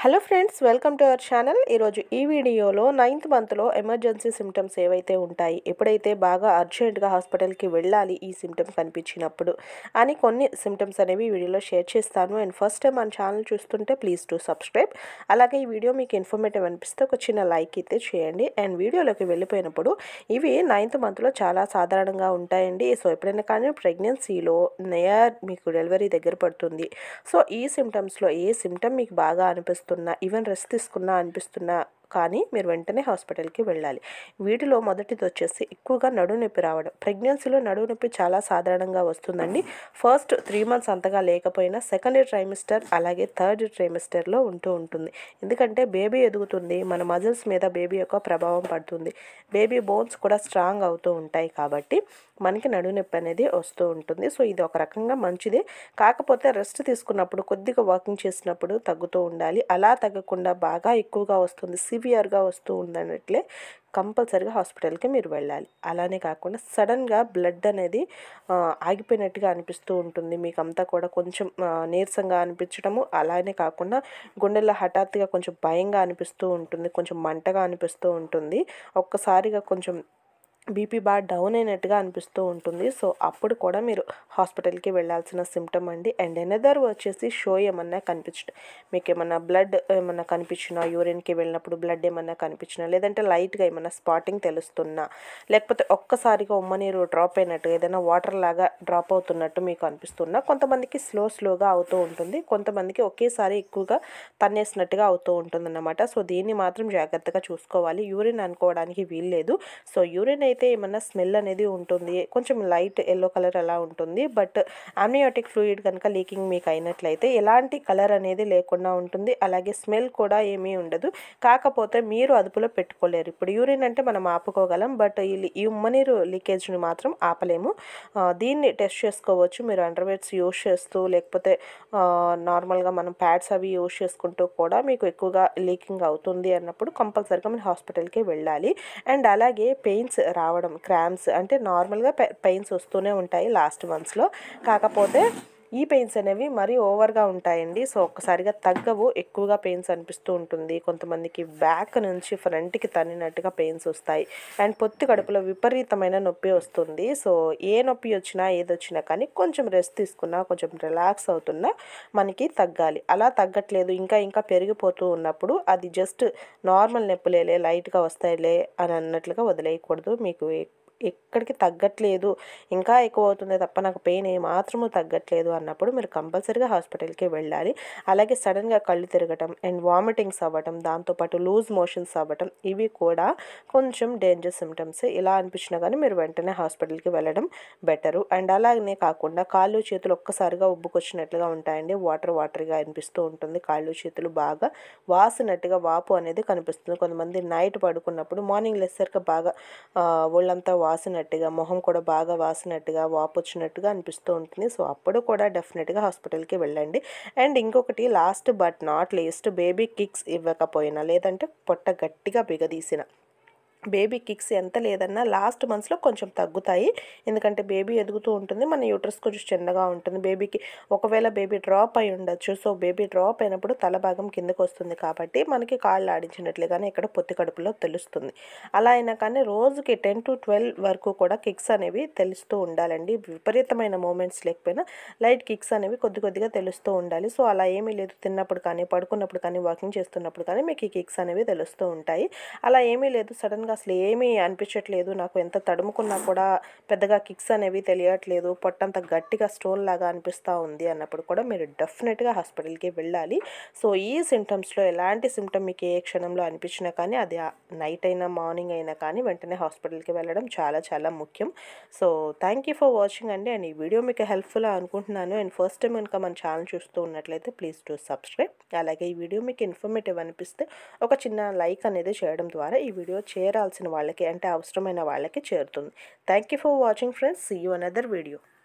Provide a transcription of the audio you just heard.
hello friends welcome to our channel ఈరోజు ఈ వీడియోలో నైన్త్ మంత్లో ఎమర్జెన్సీ సిమ్టమ్స్ ఏవైతే ఉంటాయి ఎప్పుడైతే బాగా అర్జెంటుగా హాస్పిటల్కి వెళ్ళాలి ఈ సిమ్టమ్ కనిపించినప్పుడు అని కొన్ని సిమ్టమ్స్ అనేవి ఈ వీడియోలో షేర్ చేస్తాను అండ్ ఫస్ట్ టైం మన ఛానల్ చూస్తుంటే ప్లీజ్ టు సబ్స్క్రైబ్ అలాగే ఈ వీడియో మీకు ఇన్ఫర్మేటివ్ అనిపిస్తే ఒక చిన్న లైక్ అయితే చేయండి అండ్ వీడియోలోకి వెళ్ళిపోయినప్పుడు ఇవి నైన్త్ మంత్లో చాలా సాధారణంగా ఉంటాయండి సో ఎప్పుడైనా కానీ ప్రెగ్నెన్సీలో నియర్ మీకు డెలివరీ దగ్గర పడుతుంది సో ఈ సిమ్టమ్స్లో ఏ సిమ్టమ్ మీకు బాగా అనిపిస్తున్నా ఈవెన్ రెస్ట్ తీసుకున్నా అనిపిస్తున్నా కానీ మీరు వెంటనే హాస్పిటల్కి వెళ్ళాలి వీటిలో మొదటిది వచ్చేసి ఎక్కువగా నడుము నొప్పి రావడం ప్రెగ్నెన్సీలో నడుము నొప్పి చాలా సాధారణంగా వస్తుందండి ఫస్ట్ త్రీ మంత్స్ అంతగా లేకపోయినా సెకండ్ ట్రైమిస్టర్ అలాగే థర్డ్ ట్రైమిస్టర్లో ఉంటూ ఉంటుంది ఎందుకంటే బేబీ ఎదుగుతుంది మన మజిల్స్ మీద బేబీ యొక్క ప్రభావం పడుతుంది బేబీ బోన్స్ కూడా స్ట్రాంగ్ అవుతూ ఉంటాయి కాబట్టి మనకి నడుము నొప్పి అనేది వస్తూ ఉంటుంది సో ఇది ఒక రకంగా మంచిదే కాకపోతే రెస్ట్ తీసుకున్నప్పుడు కొద్దిగా వాకింగ్ చేసినప్పుడు తగ్గుతూ ఉండాలి అలా తగ్గకుండా బాగా ఎక్కువగా వస్తుంది సివియర్గా వస్తూ ఉందన్నట్లే కంపల్సరిగా హాస్పిటల్కి మీరు వెళ్ళాలి అలానే కాకుండా సడన్గా బ్లడ్ అనేది ఆ, ఆగిపోయినట్టుగా అనిపిస్తూ ఉంటుంది మీకు అంతా కూడా కొంచెం ఆ, నీరసంగా అనిపించడము అలానే కాకుండా గుండెల్లో హఠాత్తుగా కొంచెం భయంగా అనిపిస్తూ ఉంటుంది కొంచెం మంటగా అనిపిస్తూ ఉంటుంది ఒక్కసారిగా కొంచెం బీపీ బాగా డౌన్ అయినట్టుగా అనిపిస్తూ ఉంటుంది సో అప్పుడు కూడా మీరు హాస్పిటల్కి వెళ్ళాల్సిన సిమ్టమ్ అండి అండ్ ఎనదర్ వచ్చేసి షో ఏమన్నా కనిపించడం మీకు ఏమన్నా బ్లడ్ ఏమన్నా కనిపించినా యూరిన్కి వెళ్ళినప్పుడు బ్లడ్ ఏమన్నా కనిపించినా లేదంటే లైట్గా ఏమన్నా స్పాటింగ్ తెలుస్తున్నా లేకపోతే ఒక్కసారిగా ఉమ్మనీరు డ్రాప్ అయినట్టు ఏదైనా వాటర్ లాగా డ్రాప్ అవుతున్నట్టు మీకు అనిపిస్తున్నా కొంతమందికి స్లో స్లోగా అవుతూ ఉంటుంది కొంతమందికి ఒకేసారి ఎక్కువగా తన్నేసినట్టుగా అవుతూ ఉంటుంది అన్నమాట సో దీన్ని మాత్రం జాగ్రత్తగా చూసుకోవాలి యూరిన్ అనుకోవడానికి వీల్లేదు సో యూరిన్ అయితే ఏమన్నా స్మెల్ అనేది ఉంటుంది కొంచెం లైట్ ఎల్లో కలర్ అలా ఉంటుంది బట్ అమ్నియోటిక్ ఫ్లూయిడ్ కనుక లీకింగ్ మీకు అయినట్లయితే ఎలాంటి కలర్ అనేది లేకుండా ఉంటుంది అలాగే స్మెల్ కూడా ఏమీ ఉండదు కాకపోతే మీరు అదుపులో పెట్టుకోలేరు ఇప్పుడు యూరిన్ అంటే మనం ఆపుకోగలం బట్ ఈ ఈ ఉమ్మనీరు లీకేజ్ని మాత్రం ఆపలేము ఆ, దీన్ని టెస్ట్ చేసుకోవచ్చు మీరు అండర్వేర్స్ యూస్ చేస్తూ లేకపోతే ఆ, నార్మల్గా మనం ప్యాడ్స్ అవి యూస్ చేసుకుంటూ కూడా మీకు ఎక్కువగా లీకింగ్ అవుతుంది అన్నప్పుడు కంపల్సరీగా మీరు హాస్పిటల్కి వెళ్ళాలి అండ్ అలాగే పెయిన్స్ రావడం క్రామ్స్ అంటే నార్మల్గా పెయిన్స్ వస్తూనే ఉంటాయి లాస్ట్ మంత్స్లో కాకపోతే ఈ పెయిన్స్ అనేవి మరీ ఓవర్గా ఉంటాయండి సో ఒక్కసారిగా తగ్గవు ఎక్కువగా పెయిన్స్ అనిపిస్తూ ఉంటుంది కొంతమందికి బ్యాక్ నుంచి ఫ్రంట్కి తన్నినట్టుగా పెయిన్స్ వస్తాయి అండ్ పొత్తి కడుపులో విపరీతమైన నొప్పి వస్తుంది సో ఏ నొప్పి వచ్చినా ఏది వచ్చినా కానీ కొంచెం రెస్ట్ తీసుకున్నా కొంచెం రిలాక్స్ అవుతున్నా మనకి తగ్గాలి అలా తగ్గట్లేదు ఇంకా ఇంకా పెరిగిపోతూ ఉన్నప్పుడు అది జస్ట్ నార్మల్ నొప్పులేలే లైట్గా వస్తాయిలే అని అన్నట్లుగా వదిలేయకూడదు మీకు ఎ- ఎక్కడికి తగ్గట్లేదు ఇంకా ఎక్కువ అవుతుంది తప్ప నాకు పెయిన్ ఏమాత్రము తగ్గట్లేదు అన్నప్పుడు మీరు కంపల్సరీగా హాస్పిటల్కి వెళ్ళాలి అలాగే సడన్గా కళ్ళు తిరగటం అండ్ వామిటింగ్స్ అవ్వటం దాంతోపాటు లూజ్ మోషన్స్ అవ్వటం ఇవి కూడా కొంచెం డేంజర్ సిమ్టమ్స్ ఇలా అనిపించినా కానీ మీరు వెంటనే హాస్పిటల్కి వెళ్ళడం బెటరు అండ్ అలాగనే కాకుండా కాళ్ళు చేతులు ఒక్కసారిగా ఉబ్బుకొచ్చినట్లుగా ఉంటాయండి వాటర్ వాటర్గా అనిపిస్తూ ఉంటుంది కాళ్ళు చేతులు బాగా వాసినట్టుగా వాపు అనేది కనిపిస్తుంది కొంతమంది నైట్ పడుకున్నప్పుడు మార్నింగ్ లేసరికి బాగా ఆ, ఒళ్ళంతా వాసినట్టుగా మొహం కూడా బాగా వాసినట్టుగా వాపు వచ్చినట్టుగా అనిపిస్తూ ఉంటుంది సో అప్పుడు కూడా డెఫినెట్గా హాస్పిటల్కి వెళ్ళండి అండ్ ఇంకొకటి last but not least baby kicks ఇవ్వకపోయినా లేదంటే పొట్ట గట్టిగా బిగదీసిన బేబీ కిక్స్ ఎంత లేదన్నా లాస్ట్ మంత్స్లో కొంచెం తగ్గుతాయి ఎందుకంటే బేబీ ఎదుగుతూ ఉంటుంది మన యూట్రస్ కొంచెం చిన్నగా ఉంటుంది బేబీకి ఒకవేళ బేబీ డ్రాప్ అయి ఉండొచ్చు సో బేబీ డ్రాప్ అయినప్పుడు తల భాగం కిందకు వస్తుంది కాబట్టి మనకి కాళ్ళు ఆడించినట్లుగానే ఇక్కడ పొత్తి కడుపులో తెలుస్తుంది అలా అయినా కానీ రోజుకి టెన్ టు ట్వెల్వ్ వరకు కూడా కిక్స్ అనేవి తెలుస్తూ ఉండాలండి విపరీతమైన మూమెంట్స్ లేకపోయినా లైట్ కిక్స్ అనేవి కొద్ది కొద్దిగా తెలుస్తూ ఉండాలి సో అలా ఏమీ లేదు తిన్నప్పుడు కానీ పడుకున్నప్పుడు కానీ వాకింగ్ చేస్తున్నప్పుడు కానీ మీకు ఈ కిక్స్ అనేవి తెలుస్తూ ఉంటాయి అలా ఏమీ లేదు సడన్గా అసలు ఏమీ అనిపించట్లేదు నాకు ఎంత తడుముకున్నా కూడా పెద్దగా కిక్స్ అనేవి తెలియట్లేదు పొట్టంత గట్టిగా స్టోన్ లాగా అనిపిస్తూ ఉంది అన్నప్పుడు కూడా మీరు డెఫినెట్గా హాస్పిటల్కి వెళ్ళాలి సో ఈ సిమ్టమ్స్లో ఎలాంటి సిమ్టమ్ మీకు ఏ క్షణంలో అనిపించినా కానీ అది నైట్ అయినా మార్నింగ్ అయినా కానీ వెంటనే హాస్పిటల్కి వెళ్ళడం చాలా చాలా ముఖ్యం so thank you for watching అండి అండ్ ఈ వీడియో మీకు హెల్ప్ఫుల్ అనుకుంటున్నాను అండ్ ఫస్ట్ టైం కనుక మన ఛానల్ చూస్తూ ఉన్నట్లయితే ప్లీజ్ టు సబ్స్క్రైబ్ అలాగే ఈ వీడియో మీకు ఇన్ఫర్మేటివ్ అనిపిస్తే ఒక చిన్న లైక్ అనేది చేయడం ద్వారా ఈ వీడియో చేరాల్సిన వాళ్ళకి అంటే అవసరమైన వాళ్ళకి చేరుతుంది thank you for watching friends see you another video